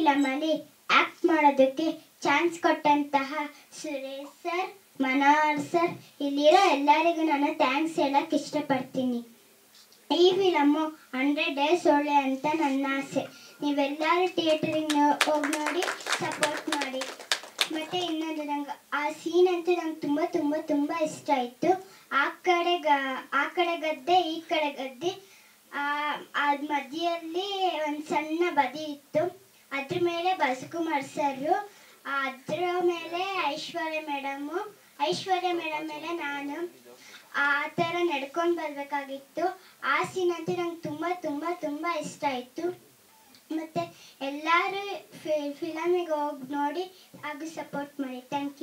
ಫಿಲಮಲ್ಲಿ act ಮಾಡೋದಕ್ಕೆ chance ಕೊಟ್ಟಂತಹ Suresh sir Manohar sir ಇಲ್ಲಿರೋ ಎಲ್ಲರಿಗೂ ನಾನು ಥ್ಯಾಂಕ್ಸ್ ಹೇಳಕ್ಕೆ ಇಷ್ಟಪಡ್ತೀನಿ ಈ ಫಿಲಮ್ಮು ಹಂಡ್ರೆಡ್ ಡೇಸ್ ಒಳ್ಳೆ ಅಂತ ನನ್ನ ಆಸೆ ನೀವೆಲ್ಲರೂ ಥಿಯೇಟರಿಗೆ ಹೋಗಿ ನೋಡಿ ಸಪೋರ್ಟ್ ಮಾಡಿ ಮತ್ತು ಇನ್ನೊಂದು ನಂಗೆ ಆ ಸೀನ್ ಅಂತೂ ನಂಗೆ ತುಂಬ ತುಂಬ ತುಂಬ ಇಷ್ಟ ಆಯಿತು ಆ ಕಡೆ ಗ ಆ ಕಡೆ ಗದ್ದೆ ಈ ಕಡೆ ಗದ್ದೆ ಅದ ಮಧ್ಯದಲ್ಲಿ ಒಂದು ಸಣ್ಣ ಬದಿ ಇತ್ತು ಅದ್ರ ಮೇಲೆ ಬಸಕುಮಾರ್ ಸರು ಅದ್ರ ಮೇಲೆ ಐಶ್ವರ್ಯ ಮೇಡಮು ಐಶ್ವರ್ಯ ಮೇಡಮ್ ಮೇಲೆ ನಾನು ಆ ಥರ ನಡ್ಕೊಂಡು ಬರಬೇಕಾಗಿತ್ತು ಆ ಸೀನ್ ಅಂತೂ ನಂಗೆ ತುಂಬ ತುಂಬ ತುಂಬ ಇಷ್ಟ ಆಯಿತು ಮತ್ತು ಎಲ್ಲರೂ ಫಿಲಮಿಗೆ ಹೋಗಿ ನೋಡಿ ಹಾಗೂ ಸಪೋರ್ಟ್ ಮಾಡಿ ಥ್ಯಾಂಕ್ ಯು